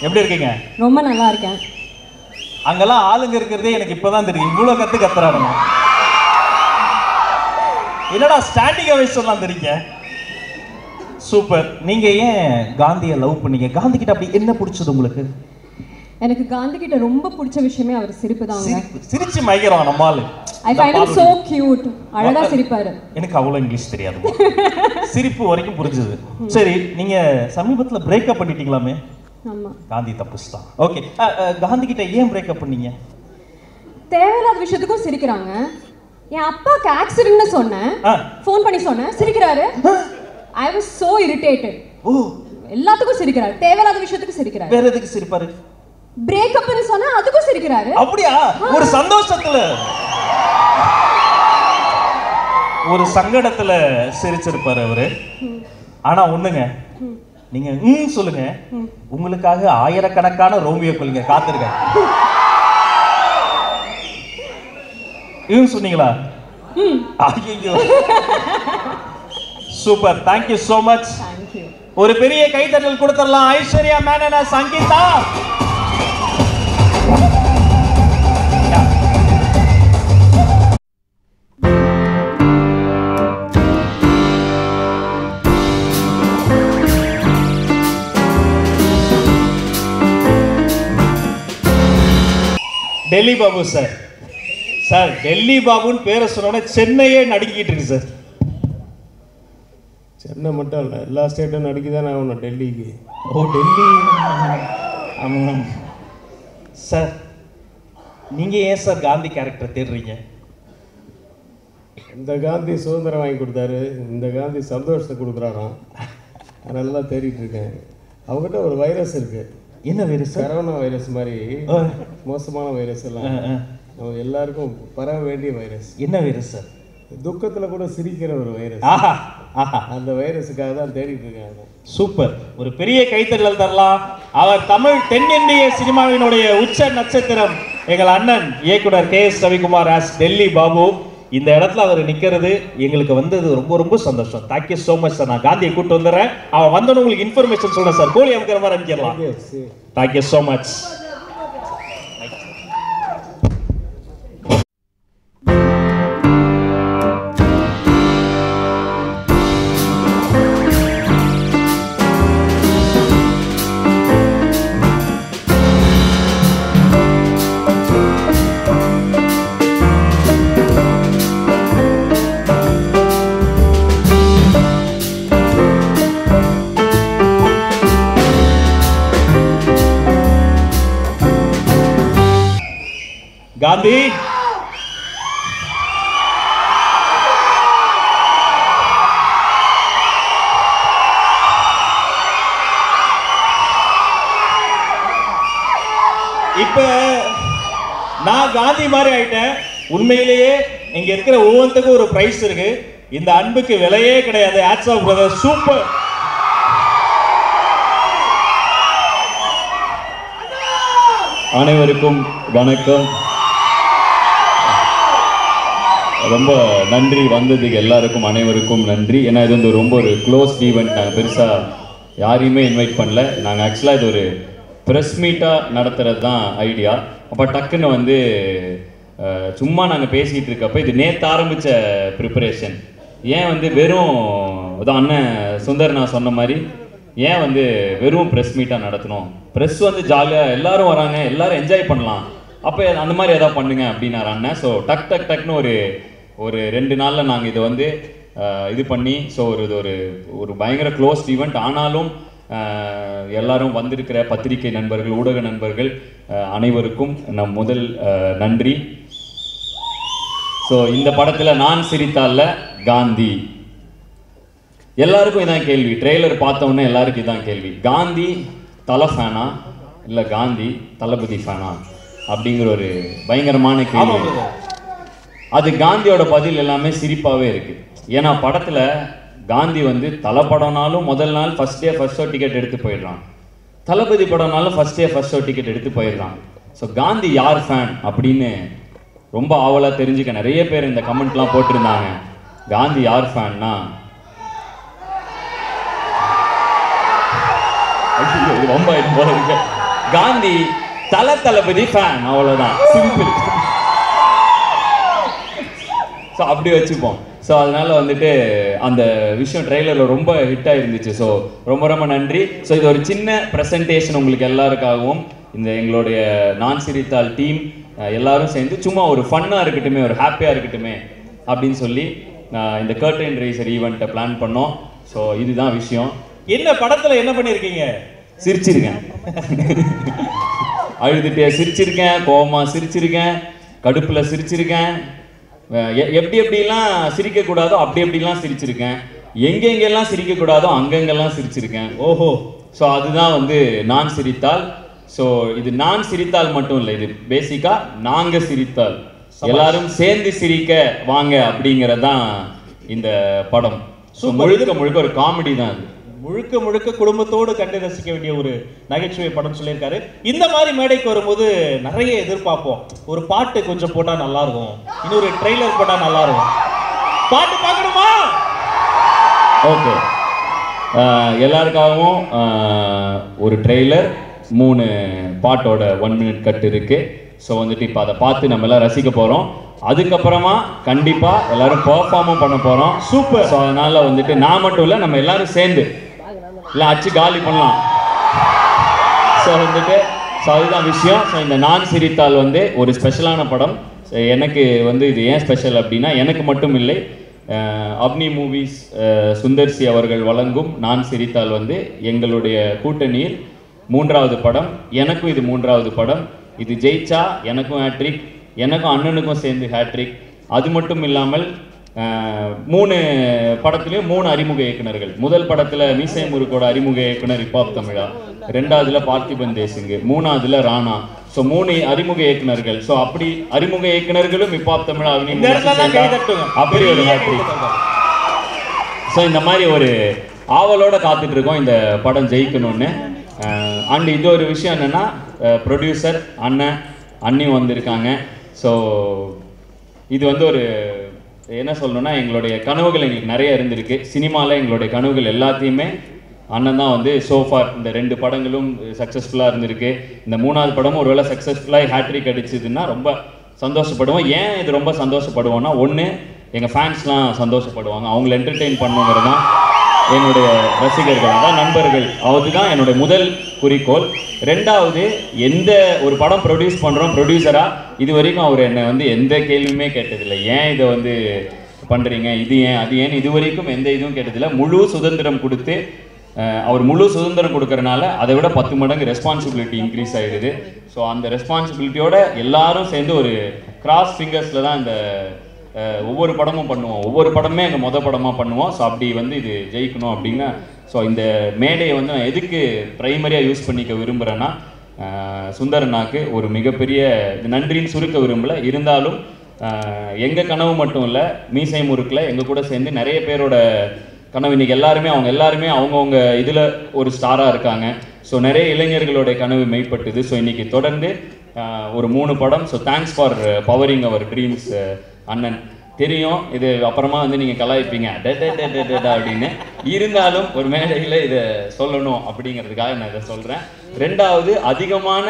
எப்படி இருக்கீங்க ரொம்ப நல்லா இருக்கேன் அங்கெல்லாம் ஆளுங்க இருக்கிறதே எனக்கு இப்பதான் தெரியும் இவ்வளோ கத்து கத்துறானுங்க என்னடா ஸ்டாண்டிங் அவேஷன்லாம் தெரியுங்க சூப்பர் நீங்க ஏன் காந்தியை லவ் பண்ணீங்க காந்தி கிட்ட அப்படி என்ன பிடிச்சது உங்களுக்கு எனக்கு காந்தி கிட்ட ரொம்ப பிடிச்ச விஷயமே அவர் சிரிப்பு தாங்க சிரிப்பு- சிரிச்சு மயக்கிறோம் நம்ம ஆளு I find him so cute அழகா சிரிப்பாரு எனக்கு அவ்வளோ இங்கிலீஷ் தெரியாது சிரிப்பு வரைக்கும் புரிஞ்சுது சரி நீங்க சமீபத்துல பிரேக்கப் பண்ணிட்டீங்களாமே ஆமா காந்தி தப்புஸ்தான் ஓகே காந்தி கிட்ட ஏன் பிரேக்கப் பண்ணீங்க தேவையில்லாத விஷயத்துக்கும் சிரிக்கிறாங்க என் அப்பாக்கு ஆக்சிடென்ட்னு சொன்னேன் ஆ. ஃபோன் பண்ணி சொன்னேன் சிரிக்கிறாரு ஐ வாஸ் so irritated ஓ எல்லாத்துக்கும் சிரிக்கிறாரு தேவையில்லாத விஷயத்துக்கு சிரிக்கிறாரு வேற எதுக்கு சிரிப்பாரு பிரேக்கப்னு சொன்னா அதுக்கும் சிரிக்கிறாரு அப்படியா ஒரு சந்தோஷத்துல ஒரு சங்கடத்துல சிரிச்சிருப்பாரு அவரு ஆனா ஒண்ணுங்க நீங்க ம் சொல்லுங்க உங்களுக்காக ஆயிரக்கணக்கான ரோமியோ கொள்ளுங்க காத்திருக்க ம் சொன்னீங்களா ஐயோ super thank you so much thank you ஒரு பெரிய கைத்தட்டல் கொடுத்துடலாம் ஐஸ்வர்யா மேனனா சங்கீதா டெல்லி பாபு சார் சார் டெல்லி பாபுன்னு பேரை சொன்னோடனே சென்னையே நடுக்கிட்டு இருக்கு சார் சென்னை மட்டும் இல்லை எல்லா ஸ்டேட்டும் நடிக்க தானே ஆகணும் டெல்லிக்கு ஓ டெல்லி ஆமாம் சார் நீங்க ஏன் சார் காந்தி கேரக்டர் தேடுறீங்க இந்த காந்தி சுதந்திரம் வாங்கி கொடுத்தாரு இந்த காந்தி சந்தோஷத்தை கொடுக்குறாராம் நல்லா தேடிட்டு இருக்கேன் அவங்ககிட்ட ஒரு வைரஸ் இருக்கு என்ன வேறு சார் கரோனா வைரஸ் மாதிரி ஆ, மோசமான வைரஸ் எல்லாம் ஆ, ஆ. நம்ம எல்லாருக்கும் பரவ வேண்டிய வைரஸ் என்ன வேறு சார் துக்கத்துல கூட சிரிக்கிற ஒரு வைரஸ் ஆஹா ஆஹா அந்த வைரஸுக்காக தான் தேடிட்டு இருக்காங்க சூப்பர் ஒரு பெரிய கைத்தட்டல் தரலாம் அவர் தமிழ் தென்னிந்திய சினிமாவினுடைய உச்ச நட்சத்திரம் எங்கள் அண்ணன் இயக்குனர் K S Ravikumar as Delhi Babu இந்த இடத்துல அவர் நிக்கிறது எங்களுக்கு வந்தது ரொம்ப ரொம்ப சந்தோஷம் தேங்க்யூ so மச் சார் நான் காந்தியை கூட்டு வந்துடுறேன் அவன் வந்தோன்னு உங்களுக்கு இன்ஃபர்மேஷன் சொல்றேன் சார் கோழி அமைக்கிற மாதிரி அமைக்கிடலாம் தேங்க்யூ so மச் காந்தி இப்ப நான் காந்தி மாதிரி ஆயிட்டேன் உண்மையிலேயே இங்க இருக்கிற ஒவ்வொருத்துக்கும் ஒரு பிரைஸ் இருக்கு இந்த அன்புக்கு விலையே கிடையாது ஆட்ஸ் ஆஃப் பிரதர் சூப்பர் அனைவருக்கும் வணக்கம் ரொம்ப நன்றி வந்ததுக்கு எல்லாருக்கும் அனைவருக்கும் நன்றி ஏன்னா இது வந்து ரொம்ப ஒரு க்ளோஸ் ஈவெண்ட் நாங்கள் பெருசாக யாரையுமே இன்வைட் பண்ணல நாங்கள் ஆக்சுவலாக இது ஒரு ப்ரெஸ் மீட்டாக நடத்துறது தான் ஐடியா அப்போ டக்குன்னு வந்து அஹ், சும்மா நாங்கள் பேசிகிட்டு இருக்கப்ப இது நேற்று ஆரம்பித்த ப்ரிப்பரேஷன் ஏன் வந்து வெறும் இதான் அண்ணன் சுந்தர் நான் சொன்ன மாதிரி ஏன் வந்து வெறும் ப்ரெஸ் மீட்டாக நடத்தணும் ப்ரெஸ் வந்து ஜாலியாக எல்லாரும் வராங்க எல்லாரும் என்ஜாய் பண்ணலாம் அப்போ அந்த மாதிரி எதாவது பண்ணுங்க அப்படின்னாரு அண்ணன் ஸோ டக் டக் டக்னு ஒரு ஒரு ரெண்டு நாளில் நாங்கள் இதை வந்து அஹ், இது பண்ணி ஸோ ஒரு இது ஒரு ஒரு பயங்கர க்ளோஸ் ஈவெண்ட் ஆனாலும் அஹ், எல்லாரும் வந்திருக்கிற பத்திரிகை நண்பர்கள் ஊடக நண்பர்கள் அஹ், அனைவருக்கும் நம் முதல் அஹ், நன்றி ஸோ இந்த படத்தில் நான் சிரித்தால்ல காந்தி எல்லாருக்கும் இதான் கேள்வி ட்ரெய்லர் பார்த்தோன்னே எல்லாருக்கும் இதான் கேள்வி காந்தி தலை ஃபேனா இல்லை காந்தி தளபதி ஃபேனா அப்படிங்கிற ஒரு பயங்கரமான ஆமா கேள்வி brother. அது காந்தியோட பதில் எல்லாமே சிரிப்பாகவே இருக்கு ஏன்னா படத்தில் காந்தி வந்து தலை படம்னாலும் முதல் நாள் first day first show ticket எடுத்து போயிடுறான் தளபதி படம்னாலும் first day first show ticket எடுத்து போயிடுறான் ஸோ காந்தி யார் ஃபேன் அப்படின்னு ரொம்ப ஆவலாக தெரிஞ்சுக்க நிறைய பேர் இந்த கமெண்ட்லாம் போட்டிருந்தாங்க காந்தி யார் ஃபேன்னா ஐயோ, இது ரொம்ப ஆயிடும் போல இருக்கு காந்தி தல தளபதி ஃபேன் அவ்வளவுதான் சிம்பிள் ஸோ அப்படி வச்சுப்போம் ஸோ அதனால வந்துட்டு அந்த விஷயம் ட்ரெய்லரில் ரொம்ப ஹிட்டாக இருந்துச்சு ஸோ ரொம்ப ரொம்ப நன்றி ஸோ இது ஒரு சின்ன ப்ரெசன்டேஷன் உங்களுக்கு எல்லாருக்காகவும் இந்த எங்களுடைய நான் சிரித்தால் டீம் எல்லாரும் சேர்ந்து சும்மா ஒரு ஃபன்னாக இருக்கட்டுமே ஒரு ஹாப்பியாக இருக்கட்டுமே அப்படின்னு சொல்லி அஹ், இந்த கர்டன் ரேசர் ஈவெண்ட்டை பிளான் பண்ணோம் ஸோ இதுதான் விஷயம் என்ன படத்துல என்ன பண்ணிருக்கீங்க சிரிச்சிருக்கேன் அழுதுட்டே சிரிச்சிருக்கேன் கோவமா சிரிச்சிருக்கேன் கடுப்புல சிரிச்சிருக்கேன் அஹ் எ- எப்படி எப்படிலாம் சிரிக்கக்கூடாதோ அப்படி எப்படிலாம் சிரிச்சிருக்கேன் எங்கெங்கெல்லாம் சிரிக்கக்கூடாதோ அங்கங்கெல்லாம் சிரிச்சிருக்கேன் ஓஹோ ஸோ அதுதான் வந்து நான் சிரித்தால் ஸோ இது நான் சிரித்தால் மட்டும் இல்லை இது பேசிக்கா நாங்க சிரித்தால் எல்லாரும் சேர்ந்து சிரிக்க வாங்க அப்படிங்கிறது தான் இந்த படம் ஸோ முழுக்க முழுக்க ஒரு காமெடி தான் அது முழுக்க முழுக்க குடும்பத்தோடு கண்டு ரசிக்க வேண்டிய ஒரு நகைச்சுவை படம் சொல்லியிருக்காரு இந்த மாதிரி மேடைக்கு வரும்போது நிறைய எதிர்பார்ப்போம் ஒரு பாட்டு கொஞ்சம் போட்டா நல்லா இருக்கும் இன்னொரு ட்ரெய்லர் போட்டா நல்லா இருக்கும் பாட்டு பார்க்கணுமா ஓகே எல்லாருக்காகவும் ஆஹ், ஒரு ட்ரெய்லர் மூணு பாட்டோட ஒன் மினிட் கட் இருக்கு ஸோ வந்துட்டு இப்போ அதை பார்த்து நம்ம எல்லாம் ரசிக்க போகிறோம் அதுக்கப்புறமா கண்டிப்பாக எல்லாரும் பெர்ஃபார்மும் பண்ண போகிறோம் சூப்பர் ஸோ அதனால வந்துட்டு நான் மட்டும் இல்லை நம்ம எல்லாரும் சேர்ந்து இல்லை அச்சு காலி பண்ணலாம் ஸோ வந்துட்டு ஸோ அதுதான் விஷயம் ஸோ இந்த நான் சிரித்தால் வந்து ஒரு ஸ்பெஷலான படம் So, எனக்கு வந்து இது ஏன் ஸ்பெஷல் அப்படின்னா எனக்கு மட்டும் இல்லை அஹ், அப்னி மூவிஸ் சுந்தர்சி அவர்கள் வழங்கும் நான் சிரித்தால் வந்து எங்களுடைய கூட்டணியில் மூன்றாவது படம் எனக்கும் இது மூன்றாவது படம் இது ஜெயிச்சா எனக்கும் ஹேட்ரிக் எனக்கும் அண்ணனுக்கும் சேர்ந்து ஹேட்ரிக் அது மட்டும் இல்லாமல் அஹ், மூணு படத்துலயும் மூணு அறிமுக இயக்குனர்கள் முதல் படத்துல மீசை முருகோட அறிமுக இயக்குனர் இப்பாப் தமிழா ரெண்டாவதுல பார்த்திபன் தேசிங்கு மூணாவதுல ராணா ஸோ மூணு அறிமுக இயக்குனர்கள் ஸோ அப்படி அறிமுக இயக்குனர்களும் இப்பாப் தமிழா அபினி இந்த இடத்துல சேர்ந்தா கை தட்டுங்க அப்படி ஒரு பெரிய ஹேட்ரிக் கை தட்டுங்க. ஸோ இந்த மாதிரி ஒரு ஆவலோட காத்துட்டு இருக்கோம் இந்த படம் ஜெயிக்கணும்னு அண்ட் இது ஒரு விஷயம் என்னன்னா ப்ரொடியூசர் அண்ணன் அண்ணியும் வந்திருக்காங்க ஸோ இது வந்து ஒரு என்ன சொல்லணும்னா எங்களுடைய கனவுகள் எங்களுக்கு நிறைய இருந்திருக்கு சினிமாவில் எங்களுடைய கனவுகள் எல்லாத்தையுமே அண்ணன் தான் வந்து சோஃபார் இந்த ரெண்டு படங்களும் சக்ஸஸ்ஃபுல்லாக இருந்திருக்கு இந்த மூணாவது படமும் ஒருவேளை சக்ஸஸ்ஃபுல்லாக ஹேட்ரிக் அடிச்சதுன்னா ரொம்ப சந்தோஷப்படுவோம் ஏன் இது ரொம்ப சந்தோஷப்படுவோம்னா ஒன்று எங்கள் ஃபேன்ஸ்லாம் சந்தோஷப்படுவாங்க அவங்கள என்டர்டெயின் பண்ணுங்கிறது தான் என்னுடைய ரசிகர்கள் அதான் நண்பர்கள் அதுதான் என்னுடைய முதல் குறிக்கோள் ரெண்டாவது எந்த ஒரு படம் ப்ரொடியூஸ் பண்ணுறோம் ப்ரொடியூசராக இது வரைக்கும் அவர் என்னை வந்து எந்த கேள்வியுமே கேட்டதில்லை ஏன் இதை வந்து பண்ணுறீங்க இது ஏன் அது ஏன் இது வரைக்கும் எந்த இதுவும் கேட்டதில்லை முழு சுதந்திரம் கொடுத்து அஹ், அவர் முழு சுதந்திரம் கொடுக்கறனால அதை விட பத்து மடங்கு ரெஸ்பான்சிபிலிட்டி இன்க்ரீஸ் ஆயிடுது ஸோ அந்த ரெஸ்பான்சிபிலிட்டியோட எல்லாரும் சேர்ந்து ஒரு கிராஸ் ஃபிங்கர்ஸில் தான் இந்த அஹ், ஒவ்வொரு படமும் பண்ணுவோம் ஒவ்வொரு படமே எங்கள் மொதல் படமாக பண்ணுவோம் ஸோ அப்படி வந்து இது ஜெயிக்கணும் அப்படின்னா ஸோ இந்த மேடையை வந்து நான் எதுக்கு ப்ரைமரியாக யூஸ் பண்ணிக்க விரும்புகிறேன்னா சுந்தரனாக்கு ஒரு மிகப்பெரிய இது நன்றின்னு சுருக்க விரும்பல இருந்தாலும் எங்கள் கனவு மட்டும் இல்லை மீசை முறுக்கில் எங்கள் கூட சேர்ந்து நிறைய பேரோட கனவு இன்னைக்கு எல்லாருமே அவங்க எல்லாருமே அவங்கவுங்க இதில் ஒரு ஸ்டாராக இருக்காங்க ஸோ நிறைய இளைஞர்களுடைய கனவு மெய்ப்பட்டுது ஸோ இன்னைக்கு தொடர்ந்து ஆஹ், ஒரு மூணு படம் so thanks for powering our dreams அண்ணன் தெரியும் இது அப்புறமா வந்து நீங்கள் கலாய்ப்பீங்க டே டே டே டே டே டே அப்படின்னு இருந்தாலும் ஒரு மேடையில் இதை சொல்லணும் அப்படிங்கிறதுக்காக நான் இதை சொல்கிறேன் ரெண்டாவது அதிகமான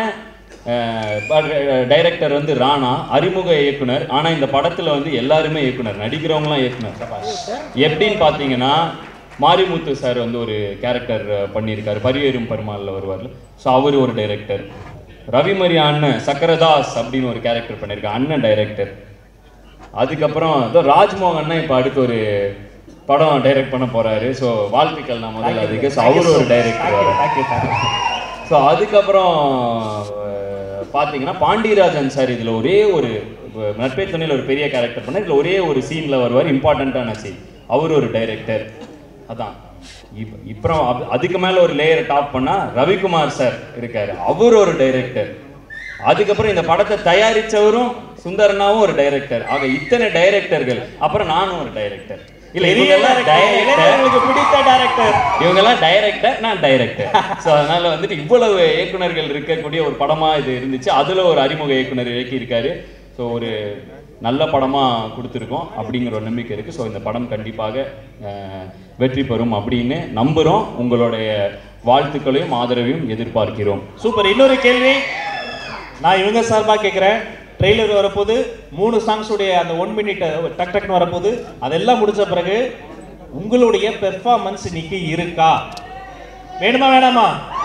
டைரக்டர் வந்து ராணா அறிமுக இயக்குனர் ஆனா இந்த படத்துல வந்து எல்லாருமே இயக்குனர் நடிக்கிறவங்களாம் இயக்குனர் எப்படின்னு பாத்தீங்கன்னா மாரிமுத்து சார் வந்து ஒரு கேரக்டர் பண்ணியிருக்காரு பரியேறும் பெருமாள்ல வருவார்ல ஸோ அவர் ஒரு டைரக்டர் ரவிமரி அண்ணன் சக்கரதாஸ் அப்படின்னு ஒரு கேரக்டர் பண்ணியிருக்காரு அண்ணன் டைரக்டர் அதுக்கப்புறம் இதோ ராஜ்மோகன் அண்ணன் இப்போ அடுத்து ஒரு படம் டைரக்ட் பண்ண போறாரு ஸோ வாழ்த்துக்கள் நான் முதல்ல அதுக்கு ஸோ அவர் ஒரு டைரக்டர் வர Thank you, thank you. So அதுக்கப்புறம் அஹ், பார்த்தீங்கன்னா பாண்டியராஜன் சார் இதில் ஒரே ஒரு அஹ், நட்பே துணையில் ஒரு பெரிய கேரக்டர் பண்ண இதில் ஒரே ஒரு சீனில் வருவார் இம்பார்ட்டண்ட்டான சீன் அவர் ஒரு டைரக்டர் அதான் இப் இப்புறம் அப்- அதுக்கு மேலே ஒரு லேயரை டாப் பண்ணால் ரவிக்குமார் சார் இருக்காரு அவர் ஒரு டைரக்டர் அதுக்கப்புறம் இந்த படத்தை தயாரிச்சவரும் சுந்தரனாவும் ஒரு டைரக்டர் ஆக இத்தனை டைரக்டர்கள் அப்புறம் நானும் ஒரு டைரக்டர் இல்ல இவங்க எல்லாம் டைரக்டர் இளைஞர்களுக்கு பிடித்த டைரக்டர் இவங்கெல்லாம் டைரக்டர் நான் டைரக்டர் ஸோ அதனால வந்துட்டு இவ்வளவு இயக்குனர்கள் இருக்கக்கூடிய ஒரு படமா இது இருந்துச்சு அதுல ஒரு அறிமுக இயக்குனர் இயக்கி இருக்காரு ஸோ ஒரு நல்ல படமா கொடுத்துருக்கோம் அப்படிங்கிற ஒரு நம்பிக்கை இருக்கு ஸோ இந்த படம் கண்டிப்பாக அஹ், வெற்றி பெறும் அப்படின்னு நம்புறோம் உங்களுடைய வாழ்த்துக்களையும் ஆதரவையும் எதிர்பார்க்கிறோம் சூப்பர் இன்னொரு கேள்வி நான் இவங்க சார்பா கேட்குறேன் ட்ரெய்லர் வரப்போது மூணு சாங்ஸ் உடைய அந்த ஒன் மினிட் டக் டக்னு வரப்போது அதெல்லாம் முடிச்ச பிறகு உங்களுடைய பெர்ஃபார்மன்ஸ் இன்னைக்கு இருக்கா வேணுமா வேணாமா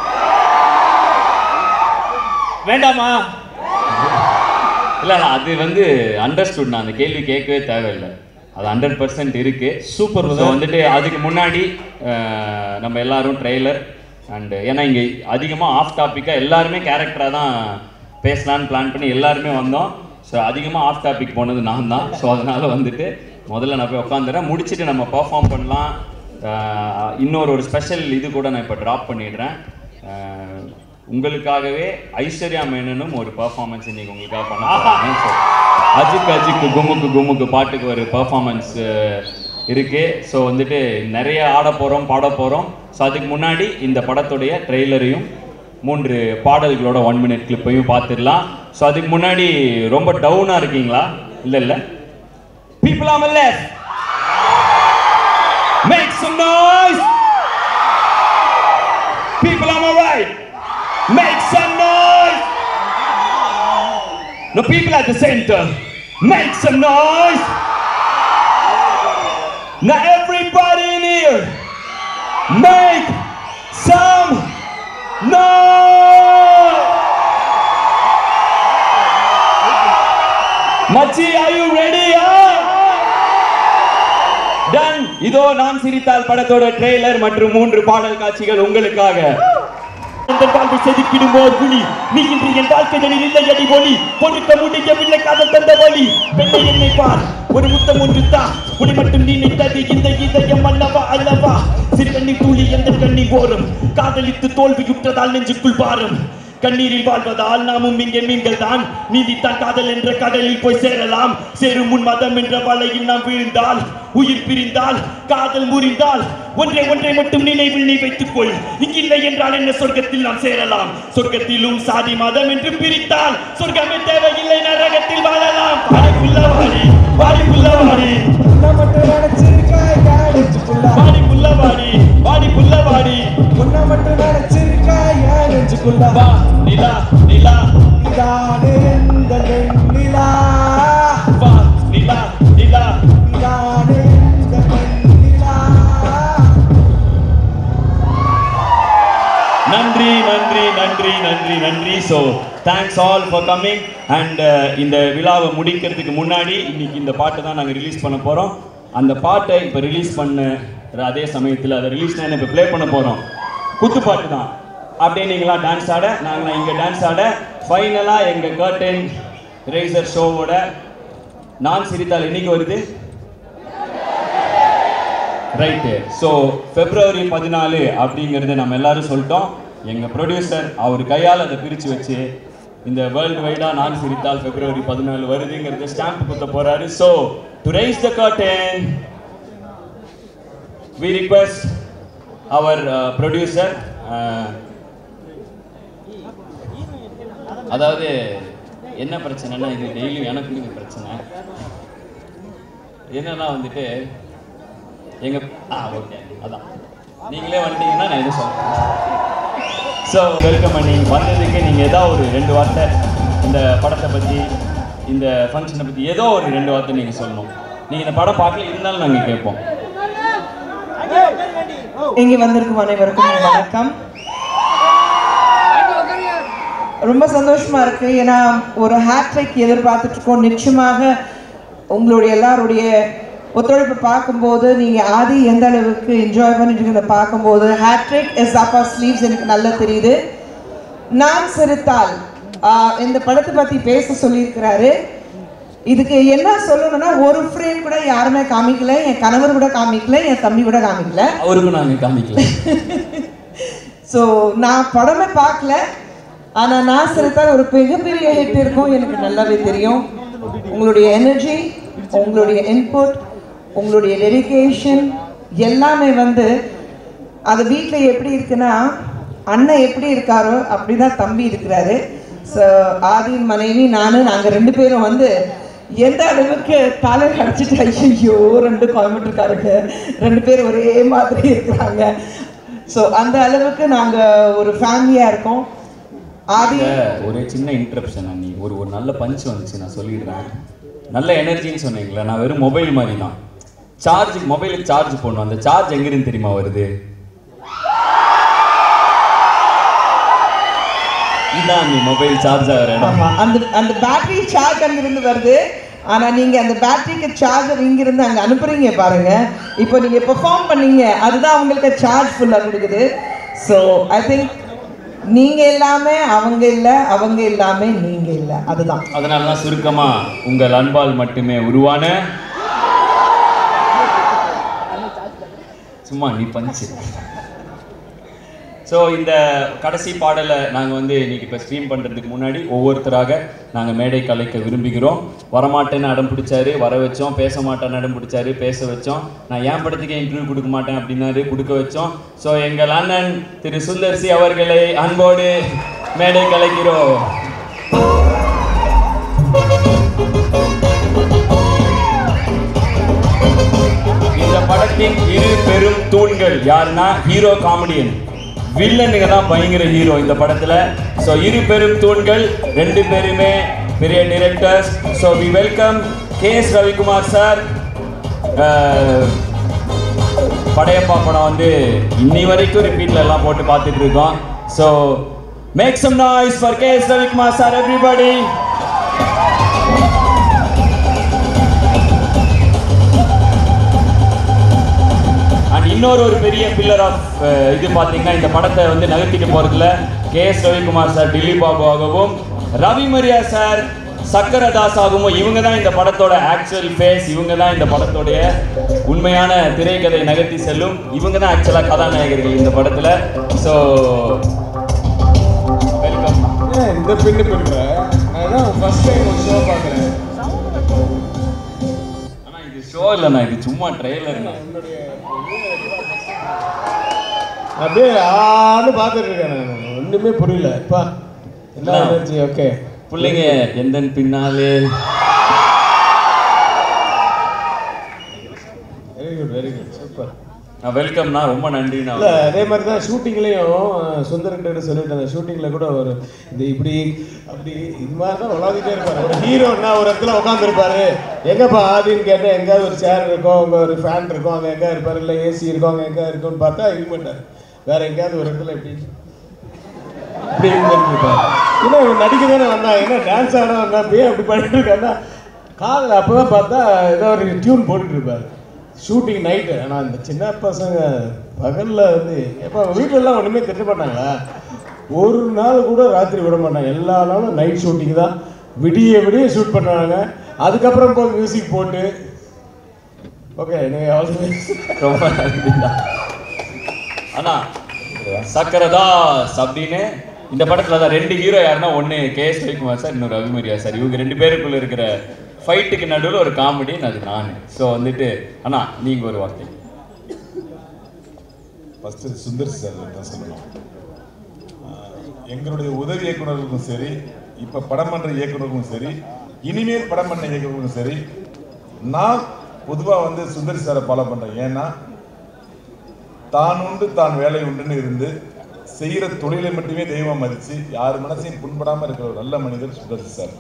வேண்டாமா இல்லை அது வந்து அண்டர்ஸ்டுட் நான் அந்த கேள்வி கேட்கவே தேவையில்லை அது ஹண்ட்ரட் பர்சன்ட் இருக்கு சூப்பர் ஸோ வந்துட்டு அதுக்கு முன்னாடி அஹ், நம்ம எல்லாரும் ட்ரெய்லர் அண்டு ஏன்னா இங்கே அதிகமாக ஆஃப் டாப்பிக்காக எல்லாருமே கேரக்டராக தான் பேசலான்னு பிளான் பண்ணி எல்லாருமே வந்தோம் ஸோ அதிகமாக ஆஃப் டாபிக் போனது நான் தான் ஸோ அதனால் வந்துட்டு முதல்ல நான் போய் உட்காந்துறேன் முடிச்சுட்டு நம்ம பர்ஃபார்ம் பண்ணலாம் அஹ், இன்னொரு ஒரு ஸ்பெஷல் இது கூட நான் இப்போ ட்ராப் பண்ணிடுறேன் அஹ், உங்களுக்காகவே ஐஸ்வர்யா மேனனும் ஒரு பர்ஃபார்மன்ஸ் இன்னைக்கு உங்களுக்காக பண்ண போறாங்க. So, அஜிக் அஜிக் குமுக்கு குமுக்கு பாட்டுக்கு ஒரு பர்ஃபார்மன்ஸ் இருக்கு ஸோ வந்துட்டு நிறைய ஆட போகிறோம் பாட போகிறோம் ஸோ அதுக்கு முன்னாடி இந்த படத்துடைய ட்ரெய்லரையும் மூன்று பாடல்களோட ஒன் மினிட் கிளிப்பையும் பார்த்துடலாம் ஸோ அதுக்கு முன்னாடி ரொம்ப டவுனாக இருக்கீங்களா இல்லை இல்லை people on left make some noise People on my right, make some noise. No people at the center, make some noise. Now everybody in here, make some noise. Machi, are you ready? Huh? டன் இதோ நான் சிரித்தால் படத்தோட trailer மற்றும் மூன்று பாடல் காட்சிகள் உங்களுக்காக இந்த வாழ்வை செதுக்கிடும் ஓர் குழி நீ இன்று என் வாழ்க்கைகளில் இல்லை அடி ஒளி பொறுக்க முடியவில்லை காதல் தந்த வழி பெண்ணை என்னை பார் ஒரு முத்தம் ஒன்று தா உனி மட்டும் நினைத்தது இந்த இதயம் அல்லவா அல்லவா சிறு கண்ணி தூளி எந்த கண்ணி ஓரம் காதலித்து தோல்வியுற்றதால் நெஞ்சுக்குள் பாரம் கண்ணீரில் வாழ்வதால் நாமும் இங்கே மீன்கள் தான் நீதித்தான் காதல் என்ற கடலில் போய் சேரலாம் சேரும் முன் மதம் என்ற வலையில் நாம் வீழ்ந்தால் உயிர் பிரிந்தால் காதல் முறிந்தால் ஒன்றை ஒன்றை மட்டும் நினைவில் நீ வைத்துக் கொள் இங்கில்லை என்றால் என்ன சொர்க்கத்தில் நாம் சேரலாம் சொர்க்கத்திலும் சாதி மதம் என்று பிரித்தால் சொர்க்கமே தேவையில்லை நரகத்தில் வாழலாம் வாடிக்குள்ள வாடி வாடிக்குள்ள வாடி உன்னை மட்டும் நினைச்சிருக்கா யார் நெஞ்சுக்குள்ள வாடிக்குள்ள வாடி வாடிக்குள்ள வாடி உன்னை மட்டும் நினைச்சிருக்கா யார் நெஞ்சுக்குள்ள வா நிலா நிலா இதானே இந்த வெண்ணிலா வா நிலா நிலா இதானே இந்த வெண்ணிலா நன்றி நன்றி நன்றி நன்றி நன்றி so thanks all for coming and இந்த விழாவை முடிக்கிறதுக்கு முன்னாடி இன்னைக்கு இந்த பாட்டை தான் நாங்கள் ரிலீஸ் பண்ண போகிறோம் அந்த பாட்டை இப்போ ரிலீஸ் பண்ண அதே சமயத்தில் அதை ரிலீஸ் நான் இப்போ ப்ளே பண்ண போகிறோம் குத்து பாட்டு தான் அப்படியே நீங்களாம் டான்ஸ் ஆட நாங்களாம் இங்கே டான்ஸ் ஆட ஃபைனலாக எங்கள் கர்டன் ரேசர் ஷோவோட நான் சிரித்தால் என்னைக்கு வருது ரைட்டு ஸோ பிப்ரவரி பதினாலு அப்படிங்கிறத நம்ம எல்லாரும் சொல்லிட்டோம் எங்கள் ப்ரொடியூசர் அவர் கையால் அதை பிரித்து வச்சு இந்த வேர்ல்டு வைடாக நான் சிரித்தால் பிப்ரவரி பதினாலு வருதுங்கிறத ஸ்டாம்ப் குத்த போறாரு so to raise the curtain we request our producer அதாவது என்ன பிரச்சனைனா இது டெய்லியும் எனக்கும் இது பிரச்சனை என்னன்னா வந்துட்டு எங்க ஆ ஓகே அதான் நீங்களே வந்துட்டீங்கன்னா நான் எதுவும் சொல்றேன் ஸோ வெல்கம் பண்ணி வந்ததுக்கு நீங்கள் ஏதோ ஒரு ரெண்டு வார்த்தை இந்த படத்தை பற்றி இந்த ஃபங்க்ஷனை பற்றி ஏதோ ஒரு ரெண்டு வார்த்தை நீங்கள் சொல்லணும் நீங்கள் இந்த படம் பார்க்கல இருந்தாலும் நாங்கள் கேட்போம் இங்கே வந்திருக்கும் அனைவருக்கும் என் வணக்கம் ரொம்ப சந்தோஷமா இருக்கு ஏன்னா ஒரு ஹேட்ரிக் எதிர்பார்த்துட்டு இருக்கோம் நிச்சயமாக உங்களுடைய எல்லாருடைய ஒத்துழைப்பு பார்க்கும்போது நீங்க ஆதி எந்த அளவுக்கு என்ஜாய் பண்ணிட்டு இருக்கிறத பார்க்கும்போது ஹேட்ரிக் இஸ் அப்பா ஸ்லீவ்ஸ் எனக்கு நல்லா தெரியுது நான் சிரித்தால் ஆஹ், இந்த படத்தை பத்தி பேச சொல்லியிருக்கிறாரு இதுக்கு என்ன சொல்லணும்னா ஒரு ஃப்ரேம் கூட யாருமே காமிக்கல என் கணவர் கூட காமிக்கல என் தம்பி கூட காமிக்கல அவருக்கும் நாங்கள் காமிக்கல ஸோ நான் படமே பார்க்கல ஆனால் நான் சிரித்தால் ஒரு மிகப்பெரிய ஹிட் இருக்கும் எனக்கு நல்லாவே தெரியும் உங்களுடைய எனர்ஜி உங்களுடைய இன்புட் உங்களுடைய டெடிகேஷன் எல்லாமே வந்து அது வீட்டில் எப்படி இருக்குன்னா அண்ணன் எப்படி இருக்காரோ அப்படிதான் தம்பி இருக்கிறாரு ஸோ ஆதியின் மனைவி நானும் நாங்கள் ரெண்டு பேரும் வந்து எந்த அளவுக்கு தலை அடிச்சிட்டு ஐயோ ரெண்டு கோயம்புத்தூர்காரங்க ரெண்டு பேரும் ஒரே மாதிரி இருக்கிறாங்க ஸோ அந்த அளவுக்கு நாங்க ஒரு ஃபேமிலியா இருக்கோம் ஆதி இந்த ஒரு சின்ன இன்ட்ரப்ஷன் அண்ணி ஒரு ஒரு நல்ல பஞ்ச் வந்துச்சு நான் சொல்லிடுறேன் நல்ல எனர்ஜின்னு சொன்னீங்களே நான் வெறும் மொபைல் மாதிரி தான் சார்ஜ் மொபைலுக்கு சார்ஜ் போடணும் அந்த சார்ஜ் எங்கிருந்து தெரியுமா வருது இதான் நீ மொபைல் சார்ஜ் ஆகிற இடம் ஆமா அந்த அந்த பேட்டரி சார்ஜ் அங்கிருந்து வருது ஆனா நீங்க அந்த பேட்டரிக்கு சார்ஜர் இங்கிருந்து அங்க அனுப்புறீங்க பாருங்க இப்போ நீங்க பெர்ஃபார்ம் பண்ணீங்க அதுதான் உங்களுக்கு சார்ஜ் ஃபுல்லா கொடுக்குது ஸோ ஐ திங்க் நீங்க எல்லாமே அவங்க இல்ல அவங்க எல்லாமே நீங்க இல்ல அதுதான் அதனால தான் சுருக்கமா உங்கள் அன்பால் மட்டுமே உருவான சும்மா நீ பஞ்சு ஸோ இந்த கடைசி பாடலை நாங்கள் வந்து இன்னைக்கு இப்போ ஸ்ட்ரீம் பண்ணுறதுக்கு முன்னாடி ஒவ்வொருத்தராக நாங்கள் மேடை கலைக்க விரும்புகிறோம் வரமாட்டேன்னு அடம் பிடிச்சாரு வர வச்சோம் பேச மாட்டேன்னு அடம் பிடிச்சாரு பேச வச்சோம் நான் ஏன் படத்துக்கு இன்டர்வியூ கொடுக்க மாட்டேன் அப்படின்னாரு கொடுக்க வச்சோம் ஸோ எங்கள் அண்ணன் திரு சுந்தர்சி அவர்களை அன்போடு மேடை கலைக்கிறோம் இந்த படத்தின் இரு பெரும் தூண்கள் யாருன்னா ஹீரோ காமெடியன் வில்லனுங்க தான் பயங்கர ஹீரோ இந்த படத்துல ஸோ இரு பெரும் தூண்கள் ரெண்டு பேருமே பெரிய directors so we welcome K S Ravikumar sir Padayappa படம் வந்து இன்னி வரைக்கும் ரிப்பீட்ல எல்லாம் போட்டு பார்த்துட்டு இருக்கோம் so make some noise for K S Ravikumar sir everybody and இன்னொரு ஒரு பெரிய பில்லர் ஆஃப் இது பார்த்தீங்கன்னா இந்த படத்தை வந்து நகர்த்திட்டு போகிறதுல K S Ravikumar sir Dilli பாபுவாகவும் ரவி மரியா சார் சக்கரதாஸ் ஆகவும் இவங்க தான் இந்த படத்தோட ஆக்சுவல் ஃபேஸ் இவங்க தான் இந்த படத்தோடைய உண்மையான திரைக்கதை நகர்த்தி செல்லும் இவங்க தான் ஆக்சுவலாக கதாநாயகர்கள் இந்த படத்தில் ஸோ வெல்கம் ஏன் இந்த பின்னு பின்னுற நான் தான் ஃபர்ஸ்ட் டைம் ஒரு ஷோ பார்க்குறேன் ஆனால் இது ஷோ இல்லைண்ணா இது சும்மா ட்ரெய்லர்ண்ணா அப்படியே ஆன்னு பார்த்துட்டு இருக்கேன் நான் ஒன்றுமே புரியல பா என்ன என்ன? எனர்ஜி ஓகே பிள்ளைங்க எந்தன் பின்னாலே very good very good super நான் வெல்கம்ண்ணா ரொம்ப நன்றிண்ணா இல்லை அதே மாதிரி தான் ஷூட்டிங்லேயும் சுந்தரன்கிட்ட சொல்லிட்டு அந்த ஷூட்டிங்கில் கூட ஒரு இந்த இப்படி அப்படி இது மாதிரி தான் விளாதிட்டே இருப்பார் ஒரு ஹீரோன்னா ஒரு இடத்துல உட்காந்துருப்பாரு எங்கப்பா ஆதின்னு கேட்டால் எங்கேயாவது ஒரு சேர் இருக்கும் அங்கே ஒரு ஃபேன் இருக்கும் அங்கே எங்கே இருப்பார் இல்லை ஏசி இருக்கும் அங்கே எங்கே இருக்கும்னு பார்த்தா இருக்க மாட்டார் வேற எங்கேயாவது ஒரு இடத்துல இப்படி இப்படி இருந்திருப்பார் ஏன்னா இவன் நடிக்க தானே வந்தான் என்ன டான்ஸ் ஆட வந்தான் அப்படியே அப்படி பண்ணிட்டு இருக்கான்னா காலில் அப்போ தான் பார்த்தா ஏதோ ஒரு டியூன் போட்டுட்டு இருப்பார் ஷூட்டிங் நைட்டு ஆனால் இந்த சின்ன பசங்க பகலில் வந்து எப்போ வீட்டிலலாம் ஒன்றுமே திட்ட மாட்டாங்களா ஒரு நாள் கூட ராத்திரி விட மாட்டாங்க எல்லா நாளும் நைட் ஷூட்டிங் தான் விடிய விடிய ஷூட் பண்ணுவாங்க அதுக்கப்புறம் போய் மியூசிக் போட்டு ஓகே நீங்கள் ஆல் ரொம்ப நன்றிண்ணா அண்ணா சக்கரதாஸ் அப்படின்னு இந்த படத்துல தான் ரெண்டு ஹீரோ யாருன்னா ஒன்று கே எஸ் ரவிக்குமார் சார் இன்னொரு ரவிமரியா சார் இவங்க ரெண்டு பேருக்குள்ள இருக்கிற ஃபைட்டுக்கு நடுவில் ஒரு காமெடி அது நான் ஸோ வந்துட்டு அண்ணா நீங்க ஒரு வார்த்தை ஃபஸ்ட்டு சுந்தர் சார் தான் சொல்லணும் ஆஹ் எங்களுடைய உதவி இயக்குனர்களுக்கும் சரி இப்போ படம் பண்ணுற இயக்குனருக்கும் சரி இனிமேல் படம் பண்ண இயக்குனருக்கும் சரி நான் பொதுவாக வந்து சுந்தர் சாரை ஃபாலோ பண்ணுறேன் ஏன்னா தான் உண்டு தான் வேலை உண்டுன்னு இருந்து செய்கிற தொழிலை மட்டுமே தெய்வம் மதித்து யார் மனசையும் புண்படாமல் இருக்கிற ஒரு நல்ல மனிதர் சுந்தர் சார்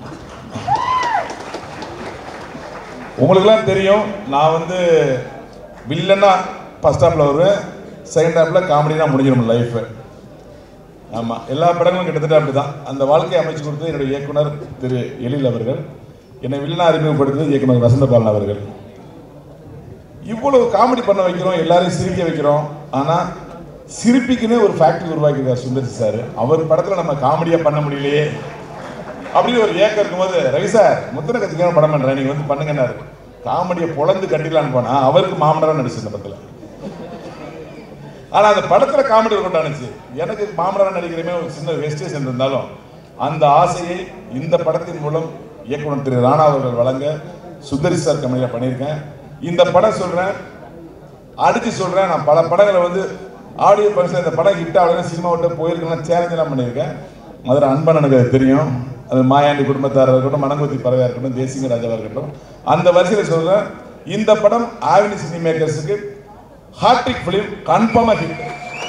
உங்களுக்கெல்லாம் தெரியும் நான் வந்து வில்லனா ஃபர்ஸ்ட் ஹாஃபில் வருவேன் செகண்ட் ஹாஃபில் காமெடி தான் முடிஞ்சிடும் லைஃப் ஆமாம் எல்லா படங்களும் கிட்டத்தட்ட அப்படி தான் அந்த வாழ்க்கையை அமைச்சு கொடுத்தது என்னுடைய இயக்குனர் திரு எழில் அவர்கள் என்னை வில்லனா அறிமுகப்படுத்தியது இயக்குனர் வசந்தபாலன் அவர்கள் இவ்வளவு காமெடி பண்ண வைக்கிறோம் எல்லாரையும் சிரிக்க வைக்கிறோம் ஆனால் சிரிப்பிக்குன்னே ஒரு ஃபேக்டரி உருவாக்கியிருக்கார் சுந்தர் சார் அவர் படத்தில் நம்ம காமெடியாக பண்ண முடியலையே அப்படின்னு ஒரு ஏக்கம் இருக்கும்போது ரவி சார் முத்திர கட்சிக்கான படம் பண்ணுறேன் நீங்கள் வந்து பண்ணுங்கன்னாரு காமெடியை பொழந்து கட்டிடலான்னு போனா அவருக்கு மாமனாராக நடிச்சு இந்த படத்தில் ஆனால் அந்த படத்தில் காமெடி கொண்டானுச்சு எனக்கு மாமனாராக நடிக்கிறமே ஒரு சின்ன வெஸ்டேஷன் இருந்தாலும் அந்த ஆசையை இந்த படத்தின் மூலம் இயக்குனர் திரு ராணா அவர்கள் வழங்க சுந்தரி சார் கம்பெனியில் பண்ணியிருக்கேன் இந்த படம் சொல்கிறேன் அடிச்சு சொல்கிறேன் நான் பல படங்களை வந்து ஆடியோ ஃபங்க்ஷன் இந்த படம் ஹிட் ஆகலன்னு சினிமா விட்டு போயிருக்கலாம் சேலஞ்செல்லாம் பண்ணியிருக்கேன் மதுரை அன்பன் எனக்கு அது தெரியும் அது மாயாண்டி குடும்பத்தாராக இருக்கட்டும் மணங்குத்தி பறவையாக இருக்கட்டும் தேசிங்க ராஜாவாக இருக்கட்டும் அந்த வரிசையில் சொல்கிறேன் இந்த படம் ஆவினி சினி மேக்கர்ஸுக்கு ஹார்டிக் ஃபிலிம் கன்ஃபார்மாக ஹிட்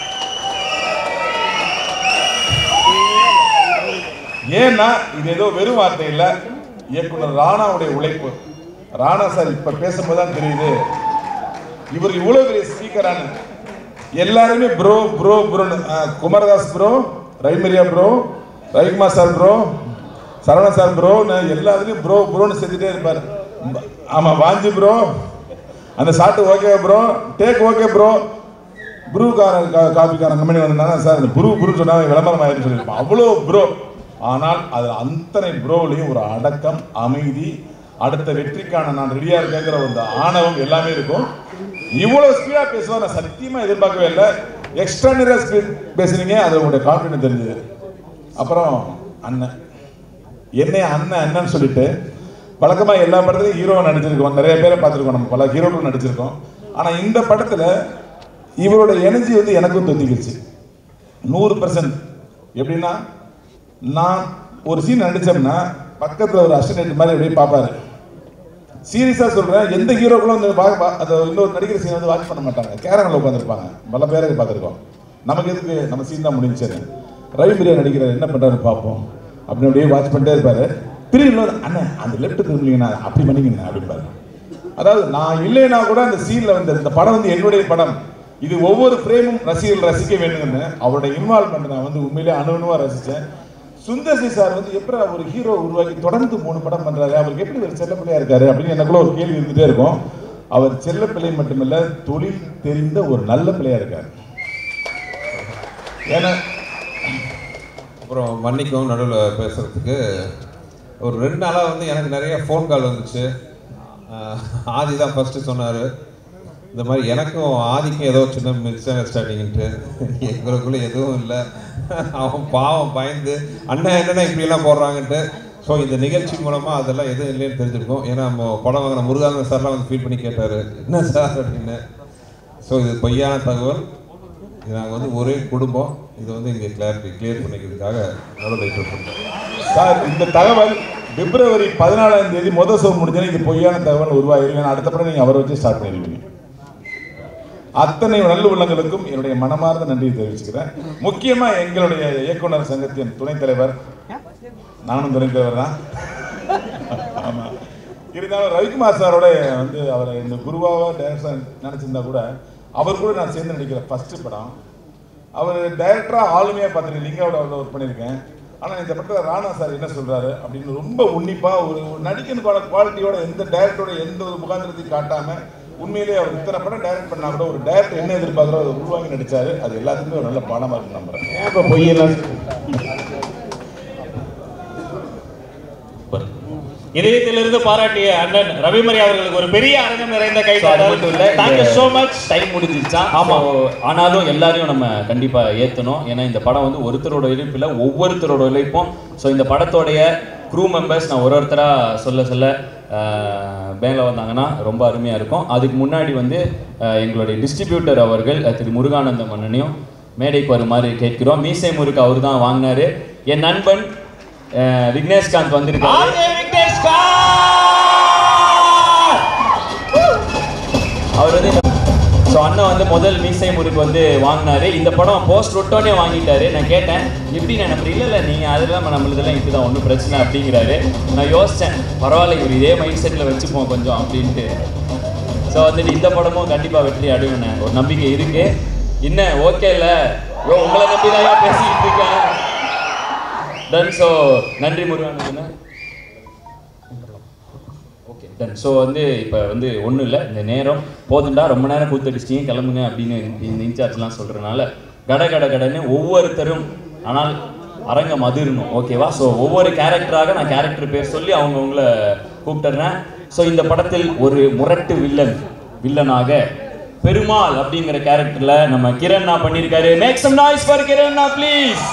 ஏன்னா இது ஏதோ வெறும் வார்த்தை இல்லை இயக்குனர் ராணாவுடைய உழைப்பு ராணா சார் இப்ப பேசும்போது தான் தெரியுது இவர் இவ்வளவு பெரிய ஸ்பீக்கரான எல்லாருமே ப்ரோ ப்ரோ ப்ரோன்னு குமாரதாஸ் ப்ரோ ரைமரியா bro Ravikumar sir bro Saravana sir bro எல்லாத்துலயும் ப்ரோ ப்ரோன்னு செஞ்சுட்டே இருப்பார் ஆமா வாஞ்சி ப்ரோ அந்த shot okay bro take okay bro புருக்கார காப்பிக்காரன் கம்பெனி வந்தாங்க சார் இந்த புரு புரு சொன்னாங்க விளம்பரம் ஆயிடுச்சு சொல்லியிருப்போம் அவ்வளோ ப்ரோ ஆனால் அது அத்தனை ப்ரோவிலையும் ஒரு அடக்கம் அமைதி அடுத்த வெற்றிக்கான நான் ரெடியா இருக்கேங்கிற ஒரு ஆணவம் எல்லாமே இருக்கும் இவ்வளவு ஸ்பீடா பேசுவா நான் சத்தியமா எதிர்பார்க்கவே இல்லை எக்ஸ்ட்ரானரியா ஸ்பீட் பேசுறீங்க அது உங்களுடைய கான்ஃபிடன்ஸ் தெரிஞ்சது அப்புறம் அண்ணன் என்னை அண்ணன் அண்ணன் சொல்லிட்டு வழக்கமா எல்லா படத்துலையும் ஹீரோவை நடிச்சிருக்கோம் நிறைய பேரை பார்த்துருக்கோம் நம்ம பல ஹீரோக்கள் நடிச்சிருக்கோம் ஆனா இந்த படத்துல இவரோட எனர்ஜி வந்து எனக்கும் தொத்திக்கிச்சு நூறு பர்சன்ட் எப்படின்னா நான் ஒரு சீன் நடிச்சோம்னா பக்கத்துல ஒரு அசிஸ்டன்ட் மாதிரி அப்படியே பார்ப்பாரு சீரியஸா சொல்றேன் எந்த ஹீரோக்களும் வந்து வா- வா- அந்த இன்னொரு நடிக்கிற சீன் வந்து வாட்ச் பண்ண மாட்டாங்க கேரமில் உட்காந்துருப்பாங்க பல பேரை பார்த்துருக்கோம் நமக்கு எதுக்கு நம்ம சீன் தான் முடிஞ்சது ரவி பிரியா நடிக்கிறார் என்ன பண்றாரு பார்ப்போம் அப்படின்னு அப்படியே வாட்ச் பண்ணிட்டே இருப்பாரு திரும்பி அண்ணன் அந்த லெஃப்ட் திரும்பிங்கன்னா அப்படி பண்ணிக்கங்க அப்படிம்பாரு அதாவது நான் இல்லைன்னா கூட அந்த சீன்ல வந்து இந்த படம் வந்து என்னுடைய படம் இது ஒவ்வொரு ஃப்ரேமும் ரசிகர்கள் ரசிக்க வேண்டும்னு அவரோட இன்வால்மெண்ட் நான் வந்து உண்மையிலே அணுவணுவா ரசிச்சேன் சுந்தர்சி சார் வந்து எப்படி ஒரு ஹீரோ உருவாக்கி தொடர்ந்து மூணு படம் பண்றாரு அவருக்கு எப்படி ஒரு செல்லப்பிள்ளையா இருக்காரு அப்படின்னு எனக்குள்ள ஒரு கேள்வி இருந்துட்டே இருக்கும் அவர் செல்லப்பிள்ளை மட்டுமல்ல தொழில் தெரிந்த ஒரு நல்ல பிள்ளையா இருக்காரு ஏன்னா அப்புறம் மன்னிக்கவும் நடுவில் பேசுகிறதுக்கு ஒரு ரெண்டு நாளாக வந்து எனக்கு நிறைய ஃபோன் கால் வந்துச்சு ஆஹ் ஆதி தான் ஃபஸ்ட்டு சொன்னார் இந்த மாதிரி எனக்கும் ஆதிக்கும் ஏதோ சின்ன மிஸ் அண்டர்ஸ்டாண்டிங்ன்ட்டு எங்களுக்குள்ள எதுவும் இல்லை அவன் பாவம் பயந்து அண்ணன் என்னென்ன இப்படியெல்லாம் போடுறாங்கன்ட்டு ஸோ இந்த நிகழ்ச்சி மூலமாக அதெல்லாம் எதுவும் இல்லைன்னு தெரிஞ்சிருக்கும் ஏன்னா நம்ம படம் வாங்கின முருகானந்த சார்லாம் வந்து ஃபீல் பண்ணி கேட்டார் என்ன சார் அப்படின்னு ஸோ இது பொய்யான தகவல் இது நாங்கள் வந்து ஒரே குடும்பம் இது வந்து இங்கே கிளாரிட்டி கிளியர் பண்ணிக்கிறதுக்காக எவ்வளோ வெயிட் பண்ணுறோம் சார் இந்த தகவல் பிப்ரவரி பதினாலாம் தேதி முதல் ஷோ முடிஞ்சோன்னா இது பொய்யான தகவல் உருவாகிருக்கேன் அடுத்த படம் நீங்கள் அவரை வச்சு ஸ்டார்ட் பண்ணிடுவீங்க அத்தனை நல்ல உள்ளங்களுக்கும் என்னுடைய மனமார்ந்த நன்றியை தெரிவிச்சுக்கிறேன் முக்கியமா எங்களுடைய இயக்குனர் சங்கத்தின் துணைத் தலைவர் நானும் துணைத் தலைவர் தான் ஆமா இருந்தாலும் ரவிக்குமார் சாரோட வந்து அவரை இந்த குருவாவா டேரக்டர் நினைச்சிருந்தா கூட அவர் கூட நான் சேர்ந்து நடிக்கிற ஃபர்ஸ்ட் படம் அவர் டைரக்டரா ஆளுமையா பார்த்துருக்கேன் லிங்காவோட அவ்வளோ ஒர்க் பண்ணியிருக்கேன் ஆனால் இந்த படத்தில் ராணா சார் என்ன சொல்றாரு அப்படின்னு ரொம்ப உன்னிப்பா ஒரு ஒரு நடிக்கனுக்கான குவாலிட்டியோட எந்த டைரக்டரோட எந்த ஒரு முகாந்திரத்தையும் காட்டாம உண்மையிலேயே அவர் இத்தனை படம் டைரக்ட் பண்ணா கூட ஒரு டைரக்டர் என்ன எதிர்பார்க்குறோ அதை உருவாக்கி நடிச்சாரு அது எல்லாத்துக்குமே ஒரு நல்ல பாடமா இருக்கு நம்புறேன் ஏன் இப்ப பொய்யெல்லாம் இதயத்திலிருந்து பாராட்டிய அண்ணன் ரவிமரி அவர்களுக்கு ஒரு பெரிய அரங்கம் நிறைந்த கை So, அது மட்டும் இல்ல தேங்க்யூ சோ மச் டைம் முடிஞ்சிருச்சா ஆமா. ஆமா ஆனாலும் எல்லாரையும் நம்ம கண்டிப்பா ஏத்தணும் ஏன்னா இந்த படம் வந்து ஒருத்தரோட உழைப்பு இல்ல ஒவ்வொருத்தரோட உழைப்பும் ஸோ இந்த படத்தோடைய க்ரூ மெம்பர்ஸ் நான் ஒரு ஒருத்தரா சொல்ல சொல்ல மேலே வந்தாங்கன்னா ரொம்ப அருமையா இருக்கும் அதுக்கு முன்னாடி வந்து அஹ், எங்களுடைய டிஸ்ட்ரிபியூட்டர் அவர்கள் அஹ், திரு முருகானந்த மன்னனையும் மேடைக்கு வருமாறு கேட்கிறோம் மீசை முருக்கு அவர் தான் வாங்கினாரு என் நண்பன் அஹ், விக்னேஷ்காந்த் வந்திருக்காரு ஆர்ஜே விக்னேஷ்கா அவர் வந்து ஸோ அண்ணன் வந்து முதல் மீசை முறுக்கு வந்து வாங்கினாரு இந்த படம் போஸ்ட் விட்டோன்னே வாங்கிட்டாரு நான் கேட்டேன் எப்படி நினைப்பீங்க இல்லை இல்லை நீங்கள் அதெல்லாம் நம்மளதெல்லாம் இப்படி தான் ஒன்றும் பிரச்சனை அப்படிங்கிறாரு நான் யோசித்தேன் பரவாயில்ல இவர் இதே மைண்ட் செட்டில் வச்சுப்போம் கொஞ்சம் அப்படின்ட்டு ஸோ வந்துட்டு இந்த படமும் கண்டிப்பாக வெற்றி அடையும்னு ஒரு நம்பிக்கை இருக்கு என்ன ஓகே இல்லை யோ உங்களை நம்பி தான் பேசிக்கிட்டு இருக்கேன் டன் ஸோ நன்றி முருகன் ஓகே டன் ஸோ வந்து இப்போ வந்து ஒன்றும் இல்லை இந்த நேரம் போதுண்டா ரொம்ப நேரம் கூத்தடிச்சிட்டீங்க கிளம்புங்க அப்படின்னு இந்த இன்சார்ஜ்லாம் சொல்கிறனால கட கட கடன்னு ஒவ்வொருத்தரும் ஆனால் அரங்கம் அதிரணும் ஓகேவா ஸோ ஒவ்வொரு கேரக்டராக நான் கேரக்டர் பேர் சொல்லி அவங்கவுங்கள கூப்பிட்டுறேன் ஸோ இந்த படத்தில் ஒரு முரட்டு வில்லன் வில்லனாக பெருமாள் அப்படிங்கிற கேரக்டர்ல நம்ம கிரண்ணா பண்ணியிருக்காரு மேக் சம் நாய்ஸ் ஃபார் கிரண்ணா ப்ளீஸ்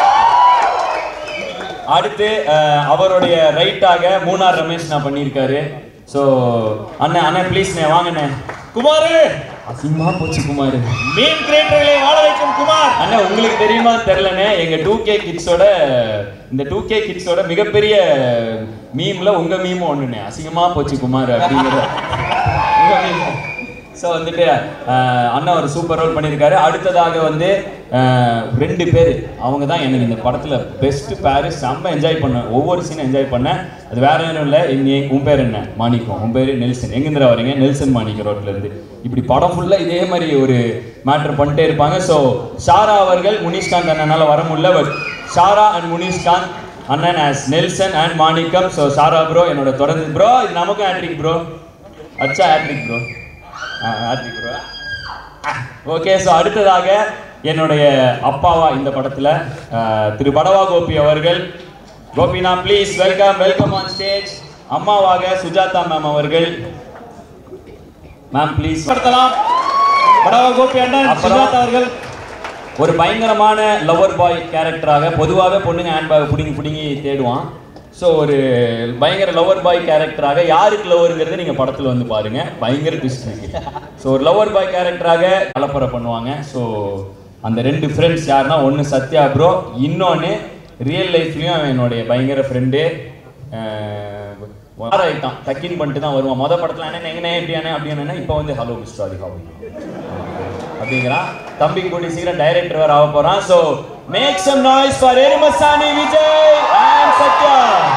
அடுத்து அஹ், அவருடைய ரைட்டாக மூணார் ரமேஷ் நான் பண்ணியிருக்காரு ஸோ அண்ணன் அண்ணன் ப்ளீஸ்ண்ணே வாங்கண்ணே குமாரு அசிங்கமா போச்சு குமார் மீன் கிரியேட்டர்களை வாழ வைக்கும் குமார் அண்ணன் உங்களுக்கு தெரியுமா தெரிலண்ணே எங்க டூ கே கிட்ஸோட இந்த டூ கே கிட்ஸோட மிகப்பெரிய மீம்ல உங்க மீமும் ஒண்ணுண்ணே அசிங்கமா போச்சு குமார் அப்படிங்கிற உங்க meme. ஸோ வந்துட்டு அஹ், அண்ணா ஒரு சூப்பர் ரோல் பண்ணியிருக்காரு அடுத்ததாக வந்து அஹ், ரெண்டு பேர் அவங்க தான் எனக்கு இந்த படத்தில் பெஸ்ட் பேரு செம்ம என்ஜாய் பண்ணேன் ஒவ்வொரு சீனும் என்ஜாய் பண்ணேன் அது வேற ஒன்றும் இல்லை நீ உன் பேர் என்ன மாணிக்கம் உன் பேர் நெல்சன் எங்கேந்திர வரீங்க நெல்சன் மாணிக்கம் ரோட்ல இருந்து இப்படி படம் ஃபுல்லாக இதே மாதிரி ஒரு மேட்ரு பண்ணிட்டே இருப்பாங்க ஸோ ஷாரா அவர்கள் முனிஷ்காந்த் அண்ணனால வர முடியல பட் ஷாரா அண்ட் முனிஷ்காந்த் அண்ணன் as Nelson and Manickam so Shara bro என்னோட தொடர்ந்து ப்ரோ இது நமக்கும் ஹேட்ரிக் ப்ரோ அச்சா hat-trick bro hat-trick bro okay so அடுத்ததாக என்னுடைய அப்பாவா இந்த படத்துல அஹ், திரு படவா கோபி அவர்கள் கோபினா please welcome welcome on stage அம்மாவாக சுஜாதா மேம் அவர்கள் மேம் ப்ளீஸ் படுத்தலாம் படவா கோபி அண்ணன் அப்புறம் சுஜாதா அவர்கள் ஒரு பயங்கரமான லவர் பாய் கேரக்டராக பொதுவாகவே பொண்ணுங்க ஹேண்ட்பேக் பிடிங்கி பிடிங்கி தேடுவான் ஸோ ஒரு பயங்கர லவர் பாய் கேரக்டராக யாருக்கு லவருங்கிறது நீங்கள் படத்தில் வந்து பாருங்க பயங்கர ட்விஸ்ட் இருக்கு ஸோ ஒரு லவர் பாய் கேரக்டராக கலப்பரை பண்ணுவாங்க ஸோ அந்த ரெண்டு ஃப்ரெண்ட்ஸ் யாருன்னா ஒன்று சத்யா ப்ரோ இன்னொன்று ரியல் லைஃப்லேயும் அவன் என்னுடைய பயங்கர ஃப்ரெண்டு ஆயிட்டான் டக்கின் பண்ணிட்டு தான் வருவான் மொதல் படத்தில் என்ன எங்கனே எப்படியானே அப்படியானே இப்போ வந்து ஹலோ மிஸ்டர் அதிகா அப்படிங்கிறான் தம்பி கூடி சீக்கிரம் டைரக்டர் வேற ஆக போறான் so make some noise for எரிமசானி விஜய் அண்ட் சத்யா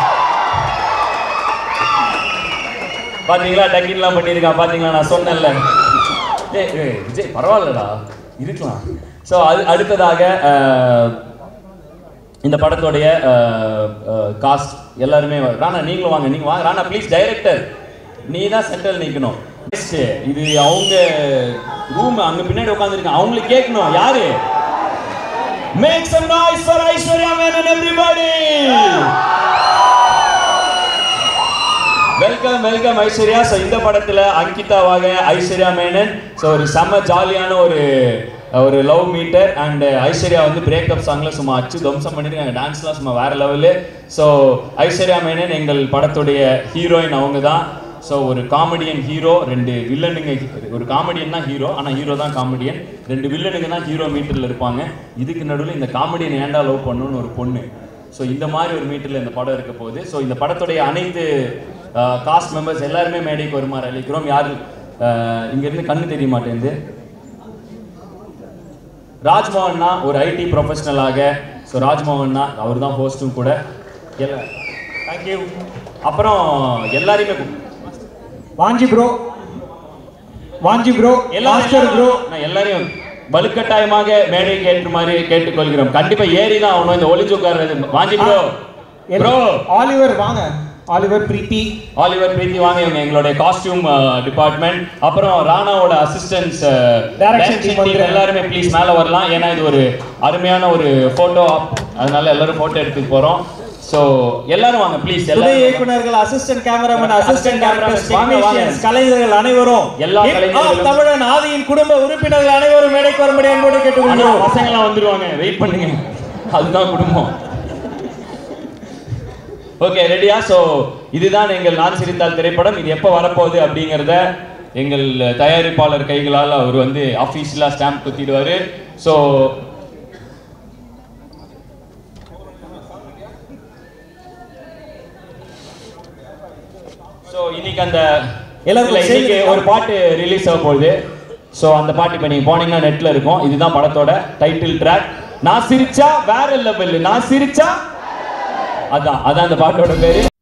பாத்தீங்களா டக்கின்லாம் பண்ணியிருக்கான் பாத்தீங்களா நான் சொன்னேன்ல ஏய் ஏய், விஜய் பரவாயில்லடா இருக்கலாம் ஸோ அது அடுத்ததாக அஹ், இந்த படத்தோடைய காஸ்ட் எல்லாருமே வ- ராணா நீங்களும் வாங்க நீங்க வாங்க ராணா ப்ளீஸ் டைரக்டர் நீ தான் சென்ட்ரல் நிக்கணும் Next, இது அவங்க ரூம் அங்க பின்னாடி உட்காந்துருக்காங்க அவங்களுக்கு கேட்கணும் யாரு make some noise for Aishwarya Menon everybody welcome welcome Aishwarya so இந்த படத்துல அங்கிதாவாக ஐஸ்வர்யா மேனன் ஸோ ஒரு செம்ம ஜாலியான ஒரு ஒரு லவ் மீட்டர் அண்ட் ஐஸ்வர்யா வந்து பிரேக்கப் சாங்ல சும்மா அச்சு துவம்சம் பண்ணிருக்காங்க டான்ஸ்லாம் சும்மா வேற லெவலு ஸோ ஐஸ்வர்யா மேனன் எங்கள் படத்துடைய ஹீரோயின் அவங்க தான் ஸோ ஒரு காமெடியன் ஹீரோ ரெண்டு வில்லனுங்க ஒரு காமெடியன் தான் ஹீரோ ஆனால் ஹீரோ தான் காமெடியன் ரெண்டு வில்லனுங்க தான் ஹீரோ மீட்டரில் இருப்பாங்க இதுக்கு நடுவில் இந்த காமெடியன் ஏன்டா லவ் பண்ணணும்னு ஒரு பொண்ணு ஸோ இந்த மாதிரி ஒரு மீட்டரில் இந்த படம் இருக்க போகுது ஸோ இந்த படத்துடைய அனைத்து காஸ்ட் மெம்பர்ஸ் எல்லாருமே மேடைக்கு வருமாறு அழைக்கிறோம் யார் அஹ், இங்கிருந்து கண்ணு தெரிய மாட்டேங்குது ராஜ்மோகன்னா ஒரு ஐடி ப்ரொஃபஷனலாக ஸோ ராஜ்மோகன்னா அவர் தான் ஹோஸ்ட்டும் கூட எல்லா தேங்க்யூ அப்புறம் எல்லாரையுமே கூப்பிடு. Vanchi bro Vanchi bro master bro நான் எல்லாரையும் வலுக்கட்டாயமாக மேடைக்கு ஏற்றுமாறு கேட்டுக்கொள்கிறோம் கண்டிப்பா ஏறி தான் அவனும் இந்த ஒளிஞ்சு உட்கார்றது வாஞ்சி ப்ரோ ப்ரோ ஆலிவர் வாங்க ஆலிவர் பிரீத்தி ஆலிவர் பிரீத்தி வாங்க இவங்க எங்களுடைய காஸ்டியூம் டிபார்ட்மெண்ட் அப்புறம் ராணாவோட அசிஸ்டன்ஸ் Direction team வந்துருங்க. எல்லாருமே ப்ளீஸ் மேல வரலாம் ஏன்னா இது ஒரு அருமையான ஒரு போட்டோ அதனால எல்லாரும் போட்டோ எடுத்துட்டு போறோம் சோ எல்லாரும் வாங்க ப்ளீஸ் துணை எல்லாரும் வாங்க. இயக்குனர்கள் assistant cameraman Assistant assistant cameramans, cameraman வாங்க, வாங்க. டெக்னீஷியன்ஸ் கலைஞர்கள் அனைவரும் எல்லா Hip Hop கலைஞர்களும். தமிழன் ஆதியின் குடும்ப உறுப்பினர்கள் அனைவரும் மேடைக்கு வரும்படி அன்போடு ஆனா கேட்டுக்கொள்கிறோம் பசங்க எல்லாம் வந்துருவாங்க வெயிட் பண்ணுங்க அதுதான் குடும்பம் ஓகே ரெடியா சோ இதுதான் எங்கள் நான் சிரித்தால் திரைப்படம் இது எப்போ வரப்போகுது அப்படிங்கிறத எங்கள் தயாரிப்பாளர் கைகளால் அவர் வந்து அஃபீஷியலாக ஸ்டாம்ப் குத்திடுவாரு ஸோ ஸோ இன்னைக்கு அந்த எல்லாருக்கும் இல்ல, இன்னைக்கு ஒரு பாட்டு ரிலீஸ் ஆக போகுது ஸோ அந்த பாட்டு இப்போ நீங்கள் போனீங்கன்னா நெட்டில் இருக்கும் இதுதான் படத்தோட டைட்டில் ட்ராக் நான் சிரிச்சா வேற லெவல் நான் சிரிச்சா அதான் அதான் அந்த பாட்டோட பேரு